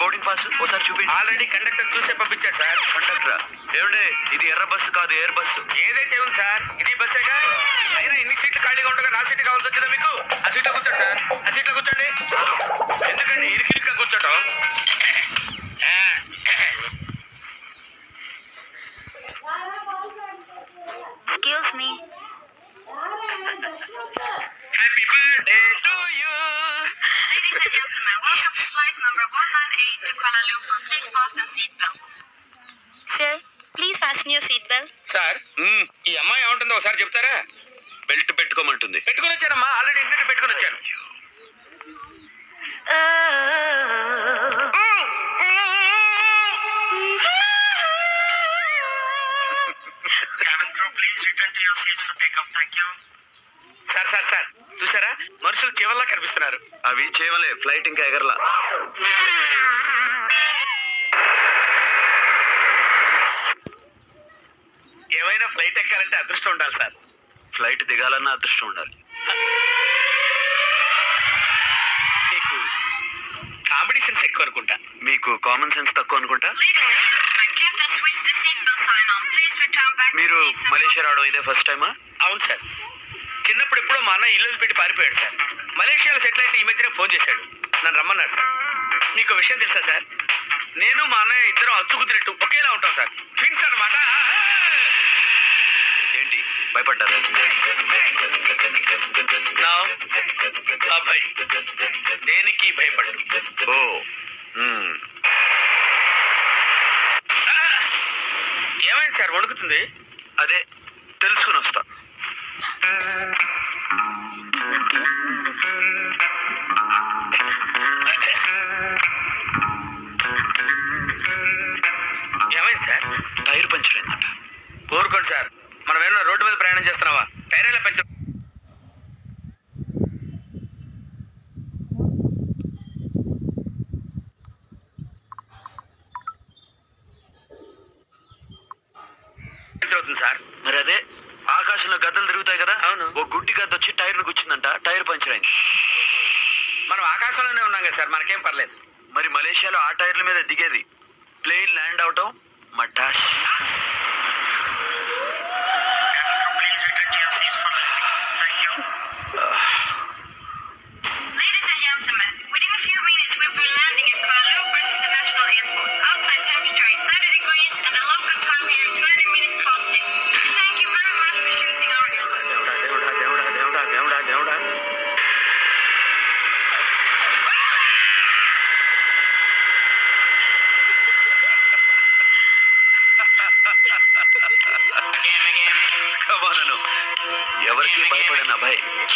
Boarding pass ఒకసారి చూపించండి already conductor చూసే పంపించాడు సార్ కండక్టర్ ఏమండి ఇది ఎర్ర బస్సు కాదు ఎయిర్ బస్సు ఏదైతే ఉంది సార్ ఇది బస్సేగా అయినా ఇన్ని సీట్లు ఖాళీగా ఉండగా నా సీట్ కావాల్సి వచ్చిందా మీకు ఆ సీట్లో కూర్చోండి సార్ ఆ సీట్లో కూర్చోండి ఎందుకండి ఇరుకిరుగ్గా కూర్చోటం excuse me happy birthday to you Ladies and gentlemen, welcome to flight number 198 to Kuala Lumpur. Please fasten seatbelts. Sir, please fasten your seatbelt. Sir ఈ అమ్మాయి ఏముంటుందో ఒకసారి చెప్తారా బెల్ట్ పెట్టుకోమంటుంది పెట్టుకుని వచ్చానమ్మా ఆల్రెడీ ఇంటికి పెట్టుకుని వచ్చాను సార్ సార్ సార్ చూసారా మనుషులు చివరిలా కనిపిస్తున్నారు అవి చేయవలే ఫ్లైట్ ఇంకా ఎగరలా ఏమైనా ఫ్లైట్ ఎక్కాలంటే అదృష్టం ఉండాలి సార్ ఫ్లైట్ దిగాలన్న అదృష్టం ఉండాలి మీకు కామెడీ సెన్స్ ఎక్కువ అనుకుంటా మీకు కామన్ సెన్స్ తక్కువ అనుకుంటా Ladies and gentlemen, Captain switched the seatbelt sign on. Please return back మీరు to seat మలేషియా రావడం ఇదే ఫస్ట్ టైమా అవును సార్ చిన్నప్పుడు ఎప్పుడో మా అన్న ఇల్లు పెట్టి పారిపోయాడు సార్ మలేషియాలో సెటిల్ అయితే ఈ మధ్యనే ఫోన్ చేశాడు నన్ను రమ్మన్నాడు సార్ మీకు విషయం తెలుసా సార్ నేను మా అన్నయ్య ఇద్దరం అచ్చుకుతినట్టు ఒకేలా ఉంటాం సార్ ట్విన్స్ అనమాట ఏంటి భయపడ్డారా నా అబ్బాయి దేనికి భయపడ్డు ఓ మ్మ్. ఆ! ఏమైంది సార్ వణుకుతుంది అదే తెలుసుకుని వస్తా ఏమైంది సార్ టైర్ పంచర్ అయిందంట ఊరుకోండి సార్ మనం ఏమైనా రోడ్డు మీద ప్రయాణం చేస్తున్నావా టైరేలా పెంచు అవుతుంది సార్ మరి అదే ఆకాశంలో గద్దలు తిరుగుతాయి కదా అవును. ఓ గుడ్డి గద్ద వచ్చి టైర్ ను గుచ్చిందంట టైర్ పంచర్ అయింది మనం ఆకాశంలోనే ఉన్నాం కదా సార్ మనకేం పర్లేదు మరి మలేషియాలో ఆ టైర్ల మీద దిగేది ప్లేన్ ల్యాండ్ అవటం మటాష్ Ladies and gentlemen, within a few minutes we'll be landing at Kuala Lumpur's International Airport. Outside temperature is 30 degrees and the local time here is 30 minutes past 10. Thank you very much for choosing our airline. దేవుడా దేవుడా దేవుడా దేవుడా దేవుడా దేవుడా కమానను ఎవరికి భయపడను అభయ్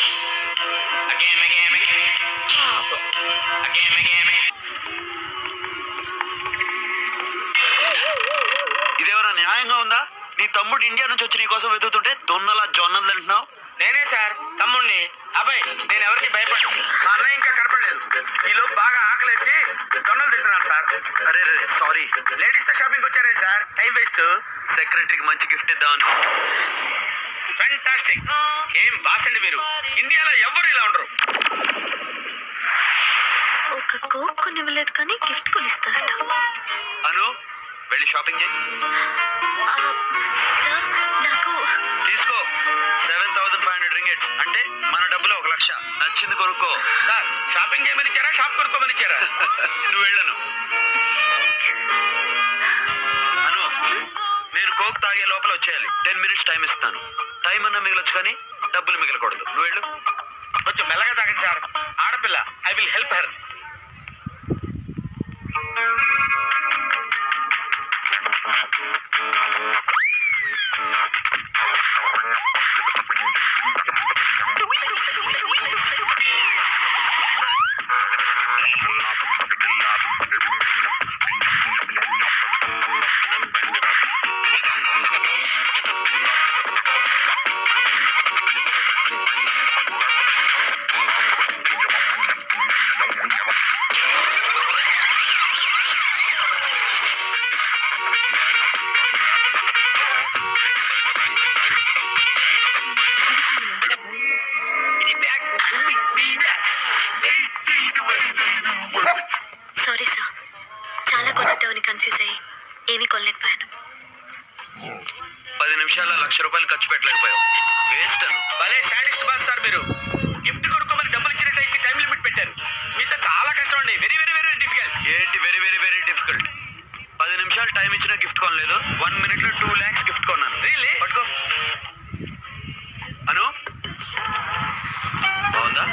ఇదేమైనా న్యాయంగా ఉందా నీ తమ్ముడు ఇండియా నుంచి వచ్చి నీ కోసం వెతుకుతుంటే దొన్నలా జొన్నలు తింటున్నావు నేనే సార్ తమ్ముణ్ణి అబ్బాయి నేను ఎవరికి భయపడను మా అన్నయ్య ఇంకా కనపడలేదు ఈలో బాగా ఆకలేసి జొన్నలు తింటున్నాను సార్ అరే రే సారీ లేడీస్ తో షాపింగ్ వచ్చారేంటి సార్ టైం వేస్ట్ సెక్రటరీకి మంచి గిఫ్ట్ ఇద్దామని ఫెంటాస్టిక్ ఏం బాస్ అండి మీరు ఇండియాలో ఎవ్వరు ఇలా ఉండరు ఒక కోక్ కొనివ్వలేదు కానీ గిఫ్ట్ కొనిస్తారట అను వెళ్ళి షాపింగ్ చేయి సార్ నాకు తీసుకో seven thousand five hundred ringgits అంటే మన డబ్బులు ఒక లక్ష నచ్చింది కొనుక్కో సార్ షాపింగ్ చేయమని ఇచ్చారా షాప్ కొనుక్కోమని ఇచ్చారా నువ్వు వెళ్ళను అను నేను కోక్ తాగే లోపల వచ్చేయాలి టెన్ మినిట్స్ టైం ఇస్తాను టైం అన్నా మిగలొచ్చు కానీ డబ్బులు మిగలకూడదు నువ్వు వెళ్ళు కొంచెం మెల్లగా తాగండి సార్ ఆడపిల్ల ఐ విల్ హెల్ప్ హెర్ ఏమీ కొనలేకపోయాను పది నిమిషాల లక్ష రూపాయలు ఖర్చు పెట్టలేకపోయావు వేస్ట్ అను భలే సాడిస్ట్ బాస్ సార్ మీరు గిఫ్ట్ కొనుక్కోమని డబ్బులు ఇచ్చినట్టు ఇచ్చి టైం లిమిట్ పెట్టారు మీతో చాలా కష్టం అండి వెరీ వెరీ వెరీ డిఫికల్ట్ ఏంటి వెరీ వెరీ వెరీ డిఫికల్ట్ పది నిమిషాలు టైం ఇచ్చినా గిఫ్ట్ కొనలేదు వన్ మినిట్ లో టూ ల్యాక్స్ గిఫ్ట్ కొన్నాను Really? పట్టుకో అను బాగుందా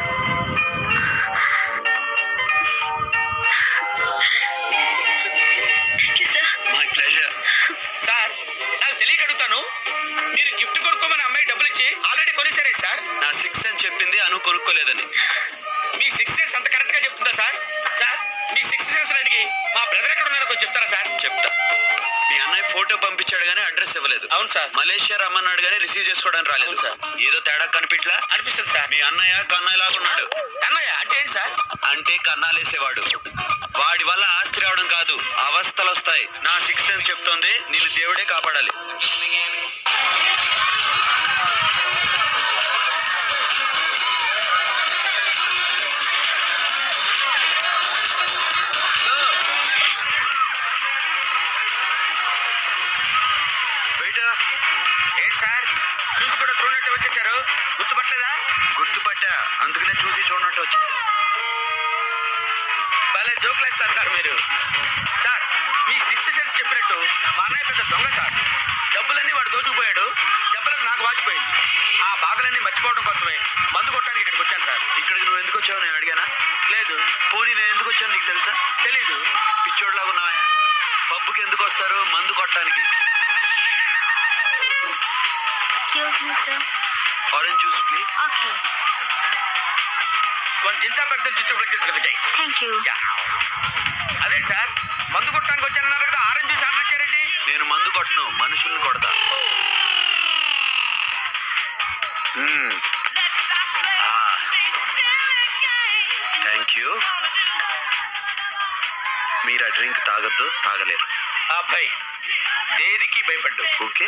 thank you sir my pleasure sir నాకు తెలియక అడుగుతాను మీరు గిఫ్ట్ కొనుక్కోమని అమ్మాయి డబ్బులు ఇచ్చి ఆల్రెడీ కొనేసారే సార్ నా సిక్స్ అని చెప్పింది అను కొనుక్కోలేదని మీ సిక్స్ సెన్స్ అంత కరెక్ట్ గా చెప్తుందా సార్ సార్ మీ సిక్స్ సెన్స్ అడిగి మా బ్రదర్ ఎక్కడ ఉన్నారో కొంచెం చెప్తారా సార్ చెప్తా మీ అన్నయ్య ఫోటో పంపించాడు కానీ అడ్రస్ ఇవ్వలేదు అవును సార్ మలేషియా రమ్మన్నాడు కానీ రిసీవ్ చేసుకోవడానికి రాలేదు అవును సార్. ఏదో తేడా కనిపించలా అనిపిస్తుంది సార్ మీ అన్నయ్య కన్నయ్య లాగా ఉన్నాడు అన్నయ్య అంటే ఏంటి సార్ అంటే కన్నాలేసేవాడు వాడి వల్ల ఆస్తి రావడం కాదు అవస్థలు వస్తాయి నా సిక్స్ అని చెప్తోంది నిన్ను దేవుడే కాపాడాలి బయట ఏంటి సార్ చూసి కూడా చూడనట్టు వచ్చేసారు గుర్తుపట్టలేదా గుర్తుపట్టా అందుకనే చూసి చూడనట్టు వచ్చేసా భలే జోకులు వేస్తారు సార్ మీరు సార్ మీ సిక్స్త్ సెన్స్ చెప్పినట్టు మా అన్నయ్య పెద్ద దొంగ సార్ డబ్బులన్నీ వాడు దోచుకుపోయాడు దెబ్బలకు నాకు వాచిపోయింది ఆ బాధలన్నీ మర్చిపోవడం కోసమే మందు కొట్టడానికి ఇక్కడికి వచ్చాను సార్ ఇక్కడికి నువ్వు ఎందుకు వచ్చావు నేను అడిగానా లేదు పోనీ నేను ఎందుకు వచ్చాను నీకు తెలుసా తెలీదు పిచ్చోడ్లాగా ఉన్నావా పబ్బుకి ఎందుకు వస్తారు మందు కొట్టడానికి excuse me sir orange juice please okay one జింతా పెద్ద చుట్టూ థ్యాంక్ యూ అదే సార్ మందు కొట్టడానికి వచ్చానన్నారు కదా ఆరెంజ్ జ్యూస్ ఆర్డర్ ఇచ్చారండి నేను మందు కొట్టను మనుషుల్ని కొడతా థ్యాంక్ యూ మీరు ఆ డ్రింక్ తాగొద్దు తాగలేరు ఆ అబ్బాయి దేనికి భయపడ్డు ఓకే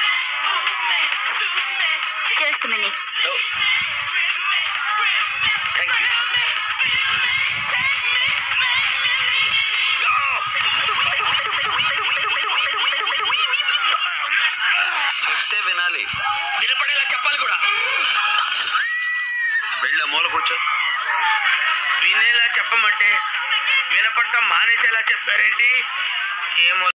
చేస్తున్నాను థ్యాంక్ యూ చెప్తే వినాలి నిలబడేలా చెప్పాలి కూడా వెళ్ళా మూల కూర్చో వినేలా చెప్పమంటే వినపడటం మానేసేలా చెప్పారేంటి ఏమో